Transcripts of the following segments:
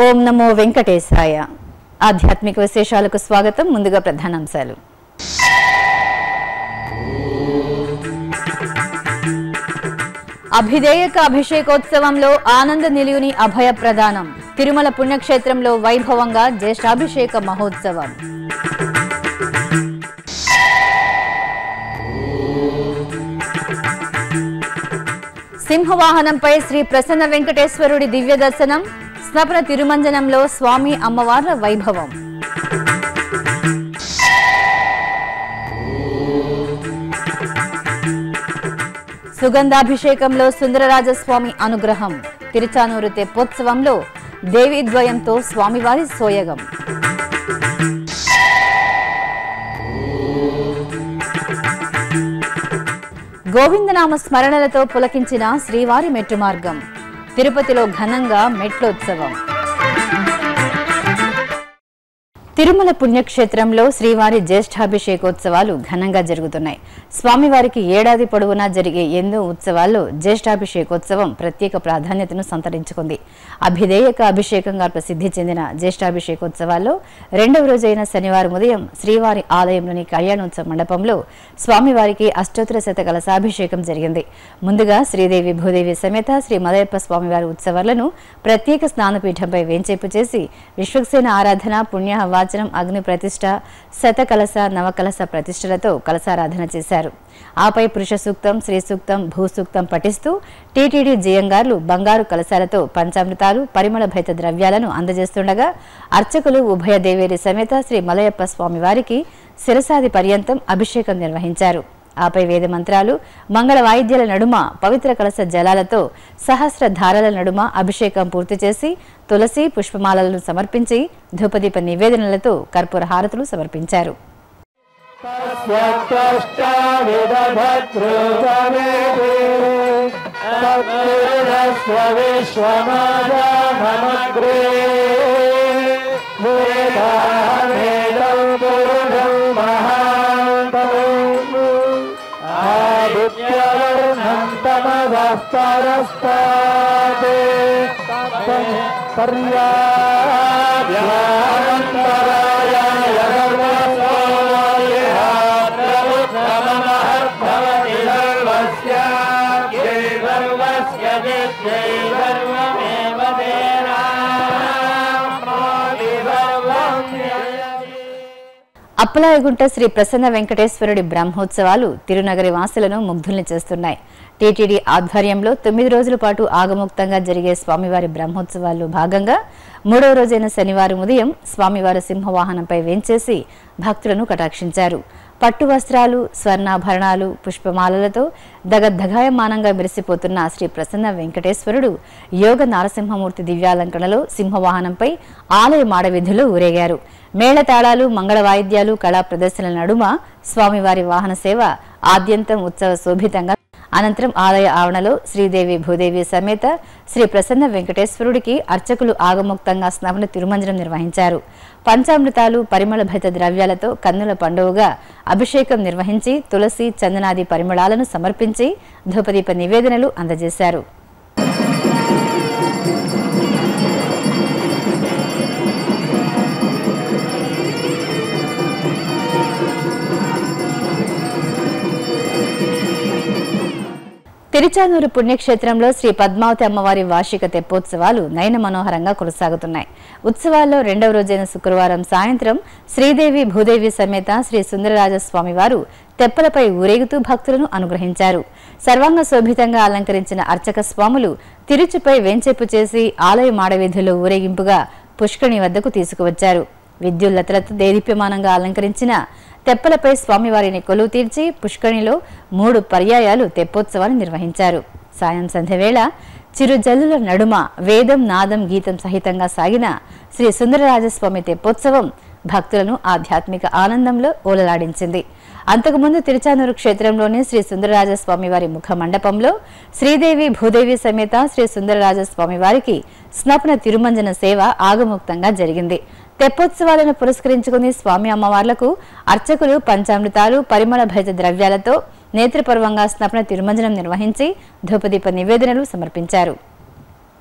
ఓం నమో వెంకటేశాయ ఆధ్యాత్మిక విశేషాలకు స్వాగతం ముందుగా ప్రధానాంశాలు అభిధేయక అభిషేకోత్సవంలో ఆనంద నిలువుని అభయ ప్రదానం తిరుమల పుణ్యక్షేత్రంలో వైభవంగా జ్యేష్ఠాభిషేక మహోత్సవం సింహవాహనంపై శ్రీ ప్రసన్న వెంకటేశ్వరుడి దివ్య దర్శనం స్నపన తిరుమంజనంలో స్వామి అమ్మవార్ల వైభవం సుగంధాభిషేకంలో సుందరరాజస్వామి అనుగ్రహం తిరుచానూరు తెప్పోత్సవంలో దేవీద్వయంతో స్వామివారి సోయగం గోవిందనామ స్మరణలతో పులకించిన శ్రీవారి మెట్టు మార్గం తిరుపతిలో ఘనంగా మెట్లోత్సవం తిరుమల పుణ్యక్షేత్రంలో శ్రీవారి జ్యేష్ఠాభిషేకోత్సవాలు ఘనంగా జరుగుతున్నాయి స్వామివారికి ఏడాది పొడవునా జరిగే ఎన్నో ఉత్సవాల్లో జ్యేష్ఠాభిషేకోత్సవం ప్రత్యేక ప్రాధాన్యతను సంతరించుకుంది అభిధేయక అభిషేకంగా ప్రసిద్ధి చెందిన జ్యేష్ఠాభిషేకోత్సవాల్లో రెండవ రోజైన శనివారం ఉదయం శ్రీవారి ఆలయంలోని కళ్యాణోత్సవ మండపంలో స్వామివారికి అష్టోత్తర శత కలశాభిషేకం జరిగింది ముందుగా శ్రీదేవి భూదేవి సమేత శ్రీ మలయప్ప స్వామివారి ఉత్సవాలను ప్రత్యేక స్నానపీఠంపై వేంచేపు చేసి విశ్వక్సేన ఆరాధన పుణ్య వాచనం అగ్ని ప్రతిష్ట శతకలశ నవకలశ ప్రతిష్టలతో కలశారాధన చేశారు ఆపై పురుష సూక్తం శ్రీ సూక్తం భూ సూక్తం పఠిస్తూ టీటీడీ జియంగార్లు బంగారు కలశాలతో పంచామృతాలు పరిమళ భైత ద్రవ్యాలను అందజేస్తుండగా అర్చకులు ఉభయ దేవేరి సమేత శ్రీ మలయప్ప స్వామివారికి శిరసాది పర్యంతం అభిషేకం నిర్వహించారు ఆపై వేద మంత్రాలు మంగళ వాయిద్యాల నడుమ పవిత్ర కలశ జలాలతో సహస్ర ధారల నడుమ అభిషేకం పూర్తి చేసి తులసి పుష్పమాలలను సమర్పించి ధూపదీప నివేదనలతో కర్పూర హారతులు సమర్పించారు విశ్వమాగ్రే ఆదిత్యవర్ణం తమదః పరస్తాదే అప్పలాయగుంట శ్రీ ప్రసన్న వెంకటేశ్వరుడి బ్రహ్మోత్సవాలు తిరునగరి వాసులను ముగ్ధుల్ని చేస్తున్నాయి టీటీడీ ఆధ్వర్యంలో తొమ్మిది రోజుల పాటు ఆగముక్తంగా జరిగే స్వామివారి బ్రహ్మోత్సవాల్లో భాగంగా మూడవ రోజైన శనివారం ఉదయం స్వామివారు సింహవాహనంపై వేంచేసి భక్తులను కటాక్షించారు పట్టు వస్త్రాలు స్వర్ణాభరణాలు పుష్పమాలలతో దగద్దగాయమానంగా మెరిసిపోతున్న శ్రీ ప్రసన్న వెంకటేశ్వరుడు యోగ నారసింహమూర్తి దివ్యాలంకరణలో సింహవాహనంపై ఆలయ మాడవీధిలో ఊరేగారు మేళతాళాలు మంగళ వాయిద్యాలు కళా ప్రదర్శనల నడుమ స్వామివారి వాహన సేవ ఆద్యంతం ఉత్సవ శోభితంగా అనంతరం ఆలయ ఆవరణలో శ్రీదేవి భూదేవి సమేత శ్రీ ప్రసన్న వెంకటేశ్వరుడికి అర్చకులు ఆగముక్తంగా స్నవన తిరుమంజనం నిర్వహించారు పంచామృతాలు పరిమళ భైత ద్రవ్యాలతో కన్నుల పండుగగా అభిషేకం నిర్వహించి తులసి చందనాది పరిమళాలను సమర్పించి ధూపదీప నివేదనలు అందజేశారు తిరుచానూరు పుణ్యక్షేత్రంలో శ్రీ పద్మావతి అమ్మవారి వార్షిక తెప్పోత్సవాలు నయన మనోహరంగా కొనసాగుతున్నాయి ఉత్సవాల్లో రెండవ రోజైన శుక్రవారం సాయంత్రం శ్రీదేవి భూదేవి సమేత శ్రీ సుందరరాజస్వామి వారు తెప్పలపై ఊరేగుతూ భక్తులను అనుగ్రహించారు సర్వాంగ శోభితంగా అలంకరించిన అర్చక స్వాములు తిరుచుపై వెంచెప్పు చేసి ఆలయ మాడవీధిలో ఊరేగింపుగా పుష్కణి వద్దకు తీసుకువచ్చారు విద్యుల్లతలతో దేదీప్యమానంగా అలంకరించిన తెప్పలపై స్వామివారిని కొలువు తీర్చి పుష్కరిణిలో మూడు పర్యాయాలు తెప్పోత్సవాన్ని నిర్వహించారు సాయం సంధ్య వేళ చిరుజల్లుల నడుమ వేదం నాదం గీతం సహితంగా సాగిన శ్రీ సుందరరాజస్వామి తెప్పోత్సవం భక్తులను ఆధ్యాత్మిక ఆనందంలో ఓలలాడించింది అంతకుముందు తిరుచానూరు క్షేత్రంలోని శ్రీ సుందరరాజస్వామి వారి ముఖ మండపంలో శ్రీదేవి భూదేవి సమేత శ్రీ సుందరరాజస్వామి వారికి స్నపన తిరుమంజన సేవ ఆగముక్తంగా జరిగింది తెప్పోత్సవాలను పురస్కరించుకుని స్వామి అమ్మవార్లకు అర్చకులు పంచామృతాలు పరిమళ భైత ద్రవ్యాలతో నేత్రపర్వంగా స్నపన తిరుమంజనం నిర్వహించి ధూపదీప నివేదనలు సమర్పించారు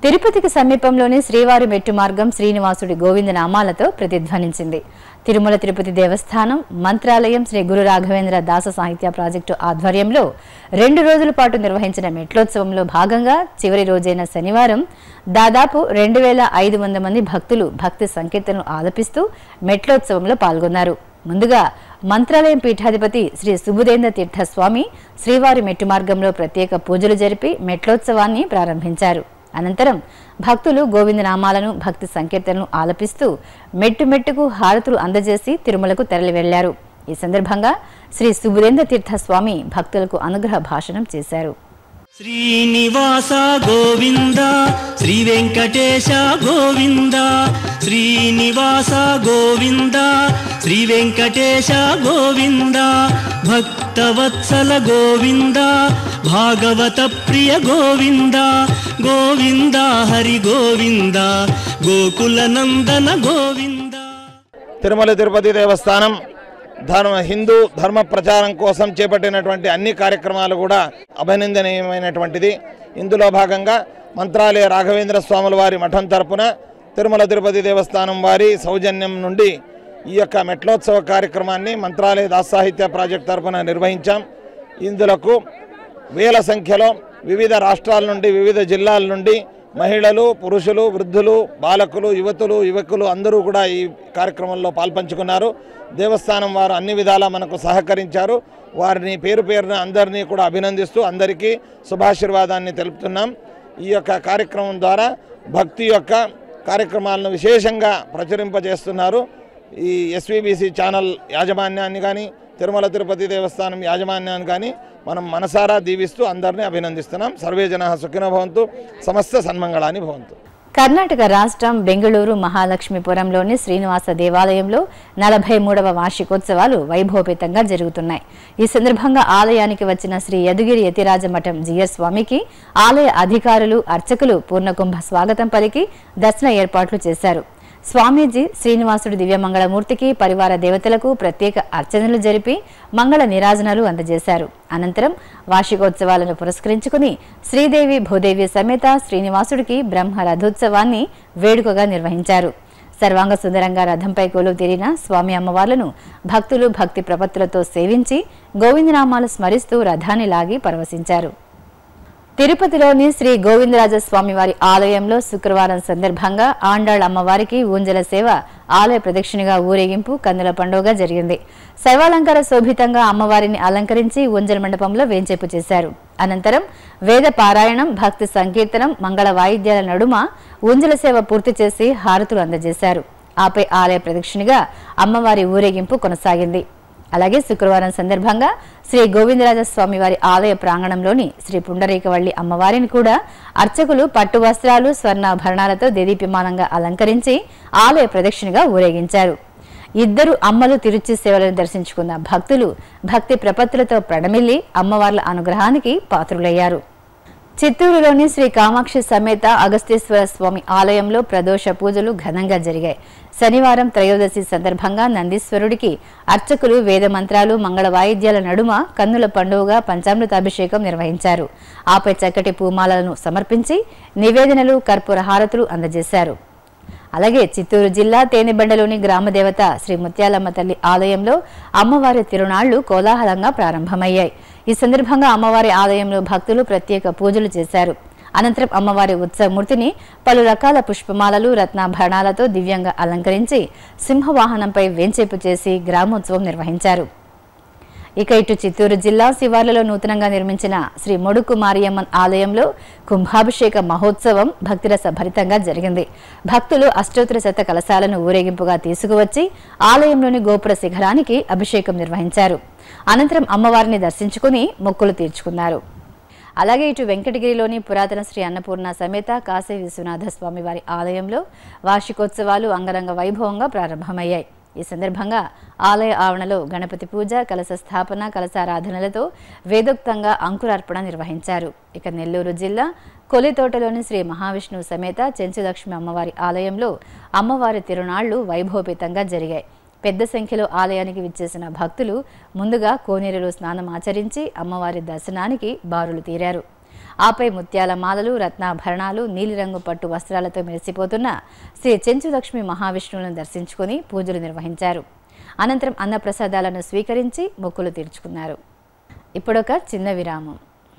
తిరుపతికి సమీపంలోని శ్రీవారి మెట్టు మార్గం శ్రీనివాసుడి గోవింద నామాలతో ప్రతిధ్వనించింది తిరుమల తిరుపతి దేవస్థానం మంత్రాలయం శ్రీ గురు రాఘవేంద్ర దాస సాహిత్య ప్రాజెక్టు ఆధ్వర్యంలో రెండు రోజుల పాటు నిర్వహించిన మెట్లోత్సవంలో భాగంగా చివరి రోజైన శనివారం దాదాపు రెండు వేల ఐదు వంద మంది భక్తులు భక్తి సంకీర్తనలు ఆలపిస్తూ మెట్లోత్సవంలో పాల్గొన్నారు ముందుగా మంత్రాలయం పీఠాధిపతి శ్రీ సుబుదేంద్ర తీర్థస్వామి శ్రీవారి మెట్టు మార్గంలో ప్రత్యేక పూజలు జరిపి మెట్లోత్సవాన్ని ప్రారంభించారు అనంతరం భక్తులు గోవిందనామాలను భక్తి సంకీర్తనలు ఆలపిస్తూ మెట్టు మెట్టుకు హారతులు అందజేసి తిరుమలకు తరలి వెళ్లారు ఈ సందర్భంగా శ్రీ సుబుదేంద్ర తీర్థస్వామి భక్తులకు అనుగ్రహ భాషణం చేశారు శ్రీనివాస గోవింద శ్రీ వెంకటేశ గోవింద శ్రీనివాస గోవింద శ్రీ వెంకటేశ గోవింద భక్తవత్సల గోవింద భాగవత ప్రియ గోవింద గోవింద హరి గోవింద గోకుల నందన గోవింద తిరుమల తిరుపతి దేవస్థానం ధర్మ హిందూ ధర్మ ప్రచారం కోసం చేపట్టినటువంటి అన్ని కార్యక్రమాలు కూడా అభినందనీయమైనటువంటిది ఇందులో భాగంగా మంత్రాలయ రాఘవేంద్ర స్వాముల వారి మఠం తరపున తిరుమల తిరుపతి దేవస్థానం వారి సౌజన్యం నుండి ఈ యొక్క మెట్లోత్సవ కార్యక్రమాన్ని మంత్రాలయ దాసాహిత్య ప్రాజెక్ట్ తరపున నిర్వహించాం ఇందులకు వేల సంఖ్యలో వివిధ రాష్ట్రాల నుండి వివిధ జిల్లాల నుండి మహిళలు పురుషులు వృద్ధులు బాలకులు యువతులు యువకులు అందరూ కూడా ఈ కార్యక్రమంలో పాల్పంచుకున్నారు దేవస్థానం వారు అన్ని విధాలా మనకు సహకరించారు వారిని పేరు పేరున అందరినీ కూడా అభినందిస్తూ అందరికీ శుభాశీర్వాదాన్ని తెలుపుతున్నాం ఈ యొక్క కార్యక్రమం ద్వారా భక్తి యొక్క కార్యక్రమాలను విశేషంగా ప్రచురింపజేస్తున్నారు ఈ ఎస్విబిసి ఛానల్ యాజమాన్యాన్ని కానీ తిరుమల తిరుపతి దేవస్థానం యాజమాన్యాన్ని కానీ మనం మనసారా దీవిస్తూ అందరినీ అభినందిస్తున్నాం సర్వే జన సుఖినో భవంతు సమస్త సన్మంగళాన్ని భవంతు కర్ణాటక రాష్ట్రం బెంగళూరు మహాలక్ష్మీపురంలోని శ్రీనివాస దేవాలయంలో నలభై మూడవ వార్షికోత్సవాలు వైభవపేతంగా జరుగుతున్నాయి ఈ సందర్భంగా ఆలయానికి వచ్చిన శ్రీ యదుగిరి యతిరాజ మఠం జిఎస్ స్వామికి ఆలయ అధికారులు అర్చకులు పూర్ణకుంభ స్వాగతం పలికి దర్శన ఏర్పాట్లు చేశారు స్వామీజీ శ్రీనివాసుడి దివ్యమంగళమూర్తికి పరివార దేవతలకు ప్రత్యేక అర్చనలు జరిపి మంగళ నిరాజనాలు అందజేశారు అనంతరం వార్షికోత్సవాలను పురస్కరించుకుని శ్రీదేవి భూదేవి సమేత శ్రీనివాసుడికి బ్రహ్మ రథోత్సవాన్ని వేడుకగా నిర్వహించారు సర్వాంగ సుందరంగా రథంపై కొలువు తీరిన స్వామి అమ్మవార్లను భక్తులు భక్తి ప్రపత్తులతో సేవించి గోవిందనామాలు స్మరిస్తూ రథాన్ని లాగి పరవశించారు తిరుపతిలోని శ్రీ గోవిందరాజ స్వామి వారి ఆలయంలో శుక్రవారం సందర్భంగా ఆండాళ్ అమ్మవారికి ఊంజల సేవ ఆలయ ప్రదక్షిణగా ఊరేగింపు కన్నుల పండుగ జరిగింది సర్వాలంకార శోభితంగా అమ్మవారిని అలంకరించి ఊంజల మండపంలో వేంచేపు చేశారు అనంతరం వేద పారాయణం భక్తి సంకీర్తనం మంగళ వాయిద్యాల నడుమ ఊంజల సేవ పూర్తి చేసి హారతులు అందజేశారు ఆపై ఆలయ ప్రదక్షిణగా అమ్మవారి ఊరేగింపు కొనసాగింది అలాగే శుక్రవారం సందర్భంగా శ్రీ గోవిందరాజ స్వామి వారి ఆలయ ప్రాంగణంలోని శ్రీ పుండరీకవల్లి అమ్మవారిని కూడా అర్చకులు పట్టు వస్త్రాలు స్వర్ణాభరణాలతో దేదీప్యమానంగా అలంకరించి ఆలయ ప్రదక్షిణగా ఊరేగించారు ఇద్దరు అమ్మలు తిరుచి సేవలను దర్శించుకున్న భక్తులు భక్తి ప్రపత్తులతో ప్రణమిల్లి అమ్మవార్ల అనుగ్రహానికి పాత్రులయ్యారు చిత్తూరులోని శ్రీ కామాక్షి సమేత అగస్తేశ్వర స్వామి ఆలయంలో ప్రదోష పూజలు ఘనంగా జరిగాయి శనివారం త్రయోదశి సందర్భంగా నందీశ్వరుడికి అర్చకులు వేద మంత్రాలు మంగళ వాయిద్యాల నడుమ కన్నుల పండుగగా పంచామృతాభిషేకం నిర్వహించారు ఆపై చక్కటి పూమాలలను సమర్పించి నివేదనలు కర్పూర హారతులు అందజేశారు అలాగే చిత్తూరు జిల్లా తేనెబండలోని గ్రామదేవత శ్రీ ముత్యాలమ్మ తల్లి ఆలయంలో అమ్మవారి తిరునాళ్లు కోలాహలంగా ప్రారంభమయ్యాయి ఈ సందర్భంగా అమ్మవారి ఆలయంలో భక్తులు ప్రత్యేక పూజలు చేశారు అనంతరం అమ్మవారి ఉత్సవమూర్తిని పలు రకాల పుష్పమాలలు రత్నాభరణాలతో దివ్యంగా అలంకరించి సింహవాహనంపై వేంచేపు చేసి గ్రామోత్సవం నిర్వహించారు ఇక ఇటు చిత్తూరు జిల్లా శివార్లలో నూతనంగా నిర్మించిన శ్రీ మొడుకు మారియమ్మన్ ఆలయంలో కుంభాభిషేక మహోత్సవం భక్తిరస భరితంగా జరిగింది భక్తులు అష్టోత్తర శత కలశాలను ఊరేగింపుగా తీసుకువచ్చి ఆలయంలోని గోపుర శిఖరానికి అభిషేకం నిర్వహించారు అనంతరం అమ్మవారిని దర్శించుకుని మొక్కులు తీర్చుకున్నారు అలాగే ఇటు వెంకటగిరిలోని పురాతన శ్రీ అన్నపూర్ణ సమేత కాశీ విశ్వనాథ స్వామి వారి ఆలయంలో వార్షికోత్సవాలు అంగరంగ వైభవంగా ప్రారంభమయ్యాయి ఈ సందర్భంగా ఆలయ ఆవరణలో గణపతి పూజ కలశ స్థాపన కలశారాధనలతో వేదోక్తంగా అంకురార్పణ నిర్వహించారు ఇక నెల్లూరు జిల్లా కొలితోటలోని శ్రీ మహావిష్ణువు సమేత చెంచులక్ష్మి అమ్మవారి ఆలయంలో అమ్మవారి తిరునాళ్లు వైభవపేతంగా జరిగాయి పెద్ద సంఖ్యలో ఆలయానికి విచ్చేసిన భక్తులు ముందుగా కోనేరులో స్నానం ఆచరించి అమ్మవారి దర్శనానికి బారులు తీరారు ఆపై ముత్యాల మాలలు రత్నాభరణాలు నీలిరంగు పట్టు వస్త్రాలతో మెరిసిపోతున్న శ్రీ చెంచులక్ష్మి మహావిష్ణువులను దర్శించుకుని పూజలు నిర్వహించారు అనంతరం అన్నప్రసాదాలను స్వీకరించి మొక్కులు తీర్చుకున్నారు ఇప్పుడొక చిన్న విరామం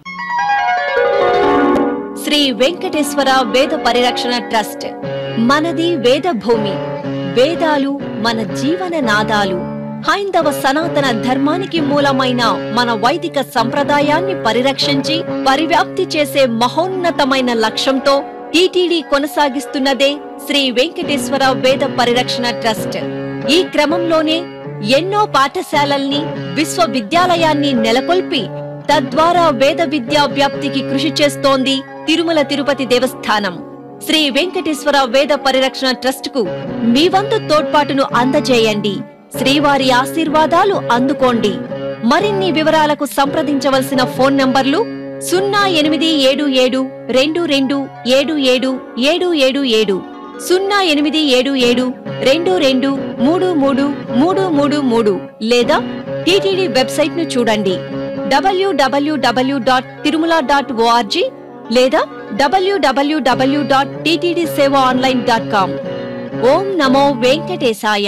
శ్రీ వెంకటేశ్వర వేద పరిరక్షణ ట్రస్ట్ మనది వేద భూమి వేదాలు మన జీవన నాదాలు హైందవ సనాతన ధర్మానికి మూలమైన మన వైదిక సంప్రదాయాన్ని పరిరక్షించి పరివ్యాప్తి చేసే మహోన్నతమైన లక్ష్యంతో టీటీడీ కొనసాగిస్తున్నదే శ్రీ వెంకటేశ్వర వేద పరిరక్షణ ట్రస్ట్ ఈ క్రమంలోనే ఎన్నో పాఠశాలల్ని విశ్వవిద్యాలయాన్ని నెలకొల్పి తద్వారా వేద విద్యా వ్యాప్తికి కృషి చేస్తోంది తిరుమల తిరుపతి దేవస్థానం శ్రీ వెంకటేశ్వర వేద పరిరక్షణ ట్రస్ట్ కు మీ వంతు తోడ్పాటును అందజేయండి శ్రీవారి ఆశీర్వాదాలు అందుకోండి మరిన్ని వివరాలకు సంప్రదించవలసిన ఫోన్ నంబర్లు సున్నా ఎనిమిది ఏడు ఏడు రెండు రెండు ఏడు ఏడు ఏడు ఏడు ఏడు సున్నా ఎనిమిది ఏడు ఏడు రెండు రెండు మూడు మూడు మూడు మూడు మూడు లేదా టీటీడీ వెబ్సైట్ ను చూడండి WWW dot Tirumala dot ORG లేదా WWW dot TTD seva online dot com ఓం నమో వెంకటేశాయ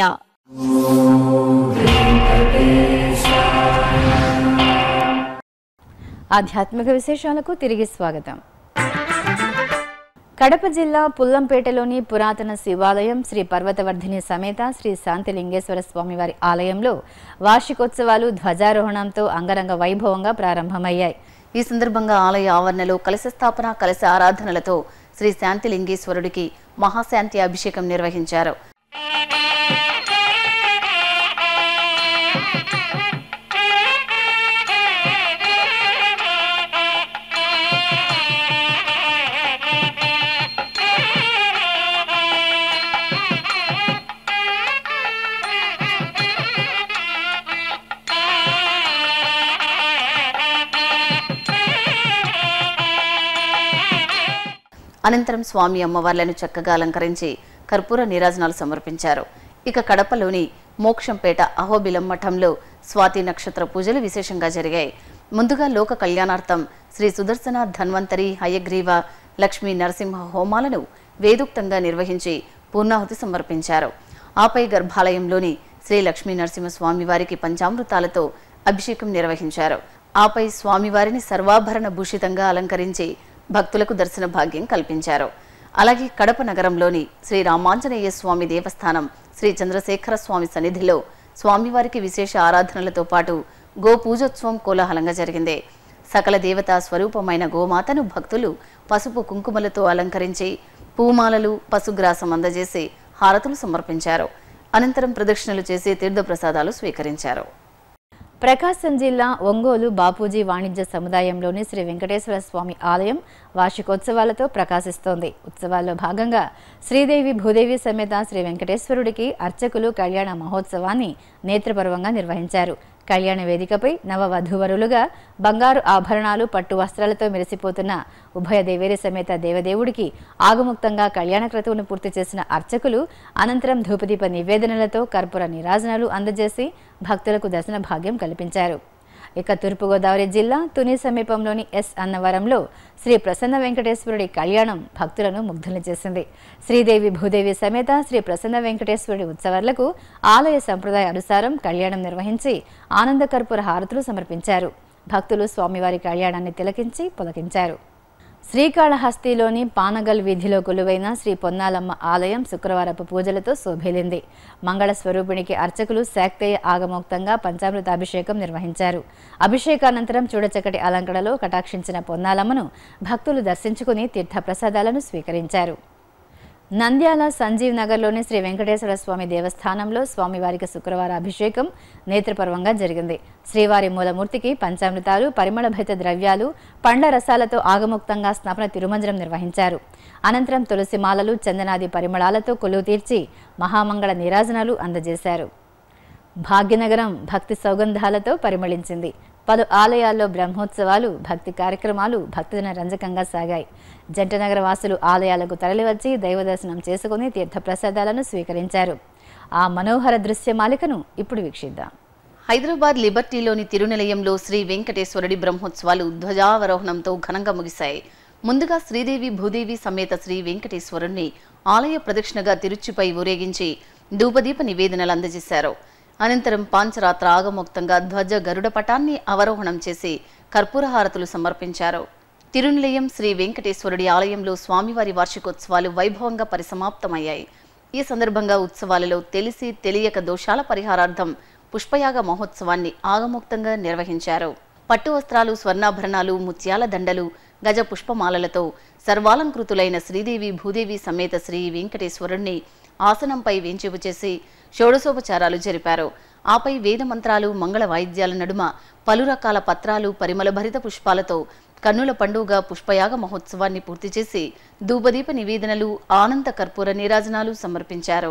ఆధ్యాత్మిక విశేషాలకు తిరిగి స్వాగతం కడప జిల్లా పుల్లంపేటలోని పురాతన శివాలయం శ్రీ పర్వతవర్ధిని సమేత శ్రీ శాంతిలింగేశ్వర స్వామివారి ఆలయంలో వార్షికోత్సవాలు ధ్వజారోహణంతో అంగరంగ వైభవంగా ప్రారంభమయ్యాయి ఈ సందర్భంగా ఆలయ ఆవరణలో కలశ స్థాపన కలశ ఆరాధనలతో శ్రీ శాంతిలింగేశ్వరుడికి మహాశాంతి అభిషేకం నిర్వహించారు అనంతరం స్వామి అమ్మవార్లను చక్కగా అలంకరించి కర్పూర నీరాజనాలు సమర్పించారు ఇక కడపలోని మోక్షంపేట అహోబిలం మఠంలో స్వాతి నక్షత్ర పూజలు విశేషంగా జరిగాయి ముందుగా లోక కళ్యాణార్థం శ్రీ సుదర్శన ధన్వంతరి హయగ్రీవ లక్ష్మీ నరసింహ హోమాలను వేదోక్తంగా నిర్వహించి పూర్ణాహుతి సమర్పించారు ఆపై గర్భాలయంలోని శ్రీ లక్ష్మీ నరసింహ స్వామివారికి పంచామృతాలతో అభిషేకం నిర్వహించారు ఆపై స్వామివారిని సర్వాభరణ భూషితంగా అలంకరించి భక్తులకు దర్శన భాగ్యం కల్పించారు అలాగే కడప నగరంలోని శ్రీ రామాంజనేయ స్వామి దేవస్థానం శ్రీ చంద్రశేఖర స్వామి సన్నిధిలో స్వామివారికి విశేష ఆరాధనలతో పాటు గో పూజోత్సవం కోలాహలంగా జరిగింది సకల దేవతా స్వరూపమైన గోమాతను భక్తులు పసుపు కుంకుమలతో అలంకరించి పూమాలలు పశుగ్రాసం అందజేసి హారతులు సమర్పించారు అనంతరం ప్రదక్షిణలు చేసి తీర్థప్రసాదాలు స్వీకరించారు ప్రకాశం జిల్లా ఒంగోలు బాపూజీ వాణిజ్య సముదాయంలోని శ్రీ వెంకటేశ్వర స్వామి ఆలయం వార్షికోత్సవాలతో ప్రకాశిస్తోంది ఉత్సవాల్లో భాగంగా శ్రీదేవి భూదేవి సమేత శ్రీ వెంకటేశ్వరుడికి అర్చకులు కళ్యాణ మహోత్సవాన్ని నేత్రపర్వంగా నిర్వహించారు కళ్యాణ వేదికపై నవవధూవరులుగా బంగారు ఆభరణాలు పట్టు వస్త్రాలతో మెరిసిపోతున్న ఉభయ దేవేరి సమేత దేవదేవుడికి ఆగముక్తంగా కళ్యాణ క్రతువును పూర్తి చేసిన అర్చకులు అనంతరం ధూపదీప నివేదనలతో కర్పూర నీరాజనాలు అందజేసి భక్తులకు దర్శన భాగ్యం కల్పించారు ఇక తూర్పుగోదావరి జిల్లా తుని సమీపంలోని ఎస్ అన్నవరంలో శ్రీ ప్రసన్న వెంకటేశ్వరుడి కళ్యాణం భక్తులను ముగ్ధులు చేసింది శ్రీదేవి భూదేవి సమేత శ్రీ ప్రసన్న వెంకటేశ్వరుడి ఉత్సవాలకు ఆలయ సంప్రదాయ అనుసారం కళ్యాణం నిర్వహించి ఆనంద కర్పూర హారతులు సమర్పించారు భక్తులు స్వామివారి కళ్యాణాన్ని తిలకించి పులకించారు శ్రీకాళహస్తిలోని పానగల్ వీధిలో కొలువైన శ్రీ పొన్నాలమ్మ ఆలయం శుక్రవారపు పూజలతో శోభిల్లింది మంగళ స్వరూపిణికి అర్చకులు శాక్తేయ ఆగమోక్తంగా పంచామృతాభిషేకం నిర్వహించారు అభిషేకానంతరం చూడచక్కటి అలంకరణలో కటాక్షించిన పొన్నాలమ్మను భక్తులు దర్శించుకుని తీర్థప్రసాదాలను స్వీకరించారు నంద్యాల సంజీవ్ నగర్లోని శ్రీ వెంకటేశ్వర స్వామి దేవస్థానంలో స్వామివారికి శుక్రవార అభిషేకం నేత్రపర్వంగా జరిగింది శ్రీవారి మూలమూర్తికి పంచామృతాలు పరిమళభరిత ద్రవ్యాలు పండ్ల రసాలతో ఆగముక్తంగా స్నాపన తిరుమంజనం నిర్వహించారు అనంతరం తులసి మాలలు చందనాది పరిమళాలతో కొలువు తీర్చి మహామంగళ నీరాజనాలు అందజేశారు భాగ్యనగరం భక్తి సౌగంధాలతో పరిమళించింది పలు ఆలయాల్లో బ్రహ్మోత్సవాలు భక్తి కార్యక్రమాలు భక్తుల రంజకంగా సాగాయి జంటనగర వాసులు ఆలయాలకు తరలివచ్చి దైవ దర్శనం చేసుకుని తీర్థప్రసాదాలను స్వీకరించారు ఆ మనోహర దృశ్యమాలికను ఇప్పుడు వీక్షిద్దాం హైదరాబాద్ లిబర్టీలోని తిరునిలయంలో శ్రీ వెంకటేశ్వరుడి బ్రహ్మోత్సవాలు ధ్వజావరోహణంతో ఘనంగా ముగిశాయి ముందుగా శ్రీదేవి భూదేవి సమేత శ్రీ వెంకటేశ్వరుణ్ణి ఆలయ ప్రదక్షిణగా తిరుచిపై ఊరేగించి ధూపదీప నివేదనలు అందజేశారు అనంతరం పాంచరాత్ర ఆగమోక్తంగా ధ్వజ గరుడ పటాన్ని అవరోహణం చేసి కర్పూరహారతులు సమర్పించారు తిరునిలయం శ్రీ వెంకటేశ్వరుడి ఆలయంలో స్వామివారి వార్షికోత్సవాలు వైభవంగా పరిసమాప్తమయ్యాయి ఈ సందర్భంగా ఉత్సవాలలో తెలిసి తెలియక దోషాల పరిహారార్థం పుష్పయాగ మహోత్సవాన్ని ఆగమోక్తంగా నిర్వహించారు పట్టు వస్త్రాలు స్వర్ణాభరణాలు ముత్యాల దండలు గజ పుష్పమాలలతో సర్వాలంకృతులైన శ్రీదేవి భూదేవి సమేత శ్రీ వెంకటేశ్వరుణ్ణి ఆసనంపై వేంచిపు చేసి షోడశోపచారాలు జరిపారు ఆపై వేద మంత్రాలు మంగళ వాయిద్యాల నడుమ పలు రకాల పత్రాలు పరిమళభరిత పుష్పాలతో కన్నుల పండుగ పుష్పయాగ మహోత్సవాన్ని పూర్తి చేసి ధూపదీప నివేదనలు ఆనంద కర్పూర నీరాజనాలు సమర్పించారు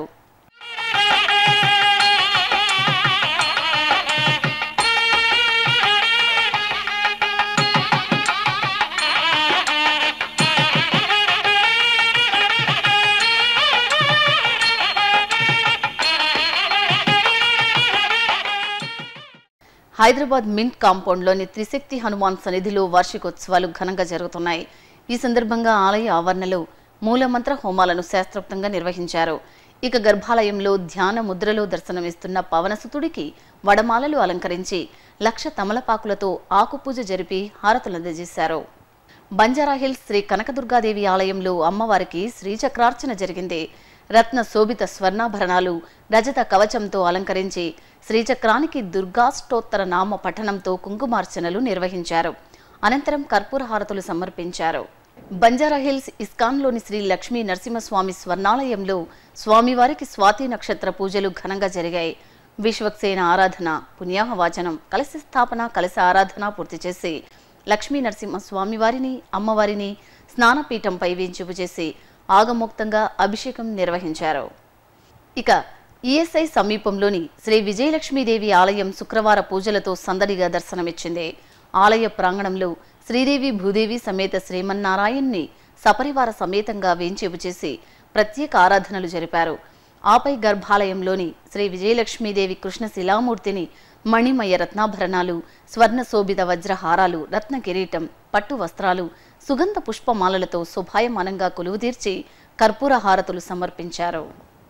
హైదరాబాద్ మింట్ కాంపౌండ్లోని త్రిశక్తి హనుమాన్ సన్నిధిలో వార్షికోత్సవాలు ఘనంగా జరుగుతున్నాయి ఈ సందర్భంగా ఆలయ ఆవరణలో మూలమంత్ర హోమాలను శాస్త్రోక్తంగా నిర్వహించారు ఇక గర్భాలయంలో ధ్యాన ముద్రలో దర్శనమిస్తున్న పవనసుతుడికి వడమాలలు అలంకరించి లక్ష తమలపాకులతో ఆకుపూజ జరిపి హారతులు అందజేశారు బంజారాహిల్స్ శ్రీ కనకదుర్గాదేవి ఆలయంలో అమ్మవారికి శ్రీచక్రార్చన జరిగింది రత్న శోభిత స్వర్ణాభరణాలు రజత కవచంతో అలంకరించి శ్రీచక్రానికి దుర్గాష్టోత్తర నామ పఠనంతో కుంకుమార్చనలు నిర్వహించారు అనంతరం కర్పూర హారతులు సమర్పించారు బంజారాహిల్స్ ఇస్కాన్లోని శ్రీ లక్ష్మీ నరసింహస్వామి స్వర్ణాలయంలో స్వామివారికి స్వాతి నక్షత్ర పూజలు ఘనంగా జరిగాయి విశ్వక్సేన ఆరాధన పుణ్యాహవాచనం కలశ స్థాపన కలశ ఆరాధన పూర్తి చేసి లక్ష్మీ నరసింహ స్వామివారిని అమ్మవారిని స్నానపీఠంపై వేంచుపు చేసి ఆగమోక్తంగా అభిషేకం నిర్వహించారు ఇక ఈఎస్ఐ సమీపంలోని శ్రీ విజయలక్ష్మీదేవి ఆలయం శుక్రవార పూజలతో సందడిగా దర్శనమిచ్చింది ఆలయ ప్రాంగణంలో శ్రీదేవి భూదేవి సమేత శ్రీమన్నారాయణ్ణి సపరివార సమేతంగా వేంచేపు చేసి ప్రత్యేక ఆరాధనలు జరిపారు ఆపై గర్భాలయంలోని శ్రీ విజయలక్ష్మీదేవి కృష్ణ శిలామూర్తిని మణిమయ రత్నాభరణాలు స్వర్ణ శోభిత వజ్రహారాలు రత్న కిరీటం పట్టు వస్త్రాలు సుగంధ పుష్పమాలలతో శోభాయమానంగా కొలువుదీర్చి కర్పూర హారతులు సమర్పించారు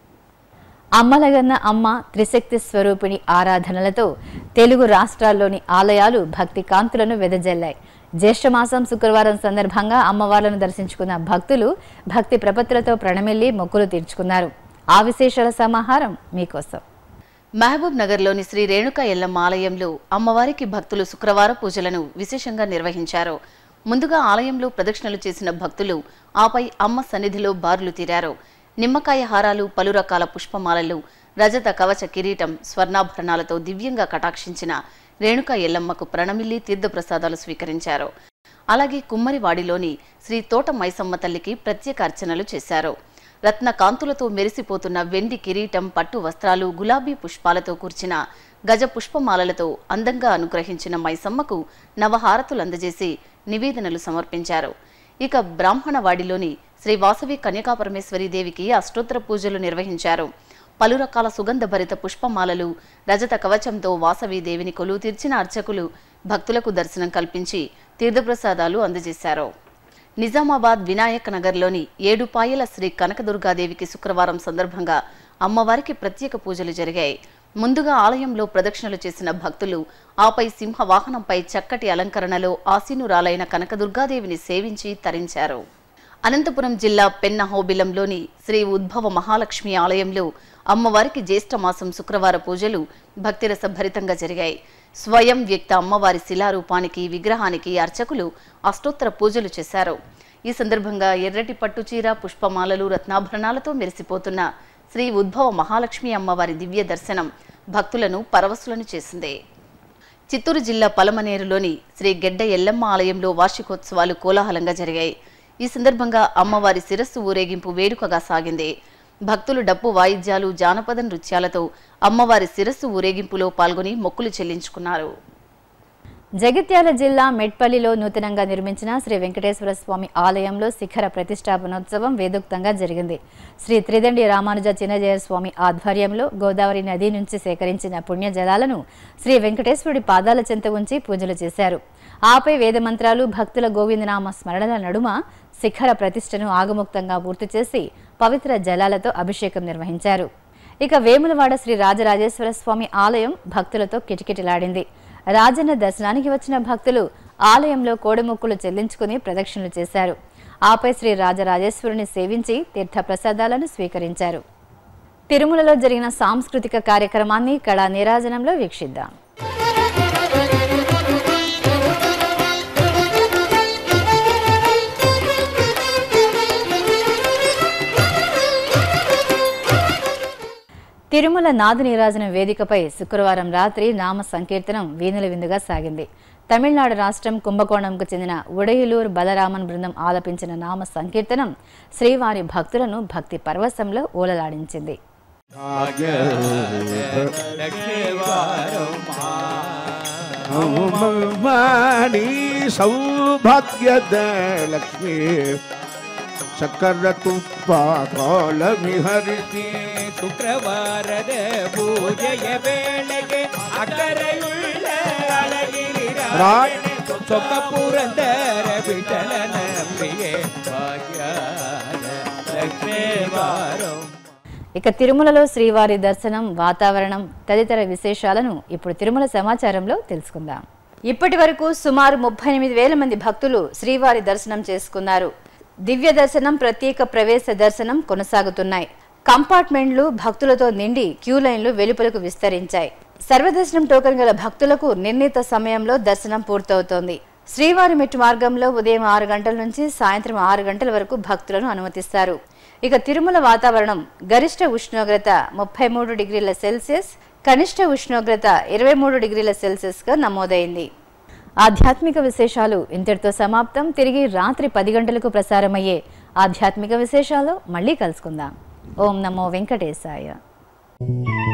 అమ్మలగన్న అమ్మ త్రిశక్తి స్వరూపిణి ఆరాధనలతో తెలుగు రాష్ట్రాల్లోని ఆలయాలు భక్తి కాంతులను వెదజల్లాయి జ్యేష్ఠమాసం శుక్రవారం సందర్భంగా అమ్మవార్లను దర్శించుకున్న భక్తులు భక్తి ప్రపత్తులతో ప్రణమిల్లి మొక్కులు తీర్చుకున్నారు ఆ విశేషాల సమాహారం మీకోసం మహబూబ్ నగర్లోని శ్రీ రేణుక ఎల్లమ్మ ఆలయంలో అమ్మవారికి భక్తులు శుక్రవార పూజలను విశేషంగా నిర్వహించారు ముందుగా ఆలయంలో ప్రదక్షిణలు చేసిన భక్తులు ఆపై అమ్మ సన్నిధిలో బారులు తీరారు నిమ్మకాయ హారాలు పలు రకాల పుష్పమాలలు రజత కవచ కిరీటం స్వర్ణాభరణాలతో దివ్యంగా కటాక్షించిన రేణుక ఎల్లమ్మకు ప్రణమిల్లి తీర్థప్రసాదాలు స్వీకరించారు అలాగే కుమ్మరివాడిలోని శ్రీ తోట మైసమ్మ తల్లికి ప్రత్యేక అర్చనలు చేశారు రత్న కాంతులతో మెరిసిపోతున్న వెండి కిరీటం పట్టు వస్త్రాలు గులాబీ పుష్పాలతో కూర్చిన గజ పుష్పమాలలతో అందంగా అనుగ్రహించిన మైసమ్మకు నవహారతులు అందజేసి నివేదనలు సమర్పించారు ఇక బ్రాహ్మణవాడిలోని శ్రీ వాసవి కన్యకాపరమేశ్వరి దేవికి అష్టోత్తర పూజలు నిర్వహించారు పలు రకాల సుగంధభరిత పుష్పమాలలు రజత కవచంతో వాసవి దేవిని కొలువు తీర్చిన అర్చకులు భక్తులకు దర్శనం కల్పించి తీర్థప్రసాదాలు అందజేశారు నిజామాబాద్ వినాయక్ నగర్లోని ఏడుపాయల శ్రీ కనకదుర్గాదేవికి శుక్రవారం సందర్భంగా అమ్మవారికి ప్రత్యేక పూజలు జరిగాయి ముందుగా ఆలయంలో ప్రదక్షిణలు చేసిన భక్తులు ఆపై సింహ వాహనంపై చక్కటి అలంకరణలో ఆసీనురాలైన కనకదుర్గాదేవిని సేవించి తరించారు అనంతపురం జిల్లా పెన్నహోబిలంలోని శ్రీ ఉద్భవ మహాలక్ష్మి ఆలయంలో అమ్మవారికి జ్యేష్ఠమాసం శుక్రవార పూజలు భక్తిరస భరితంగా జరిగాయి స్వయం వ్యక్త అమ్మవారి శిలారూపానికి విగ్రహానికి అర్చకులు అష్టోత్తర పూజలు చేశారు ఈ సందర్భంగా ఎర్రటి పట్టుచీర పుష్పమాలలు రత్నాభరణాలతో మెరిసిపోతున్న శ్రీ ఉద్భవ మహాలక్ష్మి అమ్మవారి దివ్య దర్శనం భక్తులను పరవశులను చేసింది చిత్తూరు జిల్లా పలమనేరులోని శ్రీ గెడ్డ ఎల్లమ్మ ఆలయంలో వార్షికోత్సవాలు కోలాహలంగా జరిగాయి ఈ సందర్భంగా అమ్మవారి శిరస్సు ఊరేగింపు వేడుకగా సాగింది భక్తులు డప్పు వాయిద్యాలు జానపద నృత్యాలతో అమ్మవారి శిరస్సు ఊరేగింపులో పాల్గొని మొక్కులు చెల్లించుకున్నారు జగిత్యాల జిల్లా మెట్పల్లిలో నూతనంగా నిర్మించిన శ్రీ వెంకటేశ్వర స్వామి ఆలయంలో శిఖర ప్రతిష్టాపనోత్సవం వేదోక్తంగా జరిగింది శ్రీ త్రిదండి రామానుజ చిన్నజయ స్వామి ఆధ్వర్యంలో గోదావరి నది నుంచి సేకరించిన పుణ్య జలాలను శ్రీ వెంకటేశ్వరుడి పాదాల చెంత ఉంచి పూజలు చేశారు ఆపై వేదమంత్రాలు భక్తుల గోవిందనామ స్మరణల నడుమ శిఖర ప్రతిష్టను ఆగముక్తంగా పూర్తి చేసి పవిత్ర జలాలతో అభిషేకం నిర్వహించారు ఇక వేములవాడ శ్రీ రాజరాజేశ్వర స్వామి ఆలయం భక్తులతో కిటకిటలాడింది రాజన్న దర్శనానికి వచ్చిన భక్తులు ఆలయంలో కోడెమొక్కులు చెల్లించుకుని ప్రదక్షిణలు చేశారు ఆపై శ్రీ రాజరాజేశ్వరుని సేవించి తీర్థ ప్రసాదాలను స్వీకరించారు తిరుమలలో జరిగిన సాంస్కృతిక కార్యక్రమాన్ని కళా నీరాజనంలో వీక్షిద్దాం తిరుమల నాద నీరాజన వేదికపై శుక్రవారం రాత్రి నామ సంకీర్తనం వీణుల విందుగా సాగింది తమిళనాడు రాష్ట్రం కుంభకోణంకు చెందిన ఉడయలూరు బలరామన్ బృందం ఆలపించిన నామ సంకీర్తనం శ్రీవారి భక్తులను భక్తి పరవశంలో ఊలలాడించింది ಮಣಿ ಸೌಭಾಗ್ಯದ ಲಕ್ಷ್ಮೀ ಸಕರ ತುಪ್ಪ ಕಾಲಮಿ ಹರಿಸಿ ಶುಕ್ರವಾರದ ಪೂಜೆಯ ವೇಳೆಗೆ ಅಕರೆಯುಳ್ಳ ಅಳಗಿರಿ ಸೊಕ್ಕ ಪುರಂದರ ವಿಠಲನ ಪ್ರಿಯೆ ಭಾಗ್ಯದ ಲಕ್ಷ್ಮೇ ವಾರಂ ఇక తిరుమలలో శ్రీవారి దర్శనం వాతావరణం తదితర విశేషాలను ఇప్పుడు తిరుమల సమాచారంలో తెలుసుకుందాం ఇప్పటి వరకు సుమారు ముప్పై ఎనిమిది వేల మంది భక్తులు శ్రీవారి దర్శనం చేసుకున్నారు దివ్య దర్శనం ప్రత్యేక ప్రవేశ దర్శనం కొనసాగుతున్నాయి కంపార్ట్మెంట్లు భక్తులతో నిండి క్యూ లైన్లు వెలుపలకు విస్తరించాయి సర్వదర్శనం టోకెన్ గల భక్తులకు నిర్ణీత సమయంలో దర్శనం పూర్తవుతోంది శ్రీవారి మెట్టు మార్గంలో ఉదయం ఆరు గంటల నుంచి సాయంత్రం ఆరు గంటల వరకు భక్తులను అనుమతిస్తారు ఇక తిరుమల వాతావరణం గరిష్ట ఉష్ణోగ్రత ముప్పై మూడు డిగ్రీల సెల్సియస్ కనిష్ట ఉష్ణోగ్రత ఇరవై మూడు డిగ్రీల సెల్సియస్గా నమోదైంది ఆధ్యాత్మిక విశేషాలు ఇంతటితో సమాప్తం తిరిగి రాత్రి పది గంటలకు ప్రసారమయ్యే ఆధ్యాత్మిక విశేషాలు మళ్ళీ కలుసుకుందాం ఓం నమో వెంకటేశాయ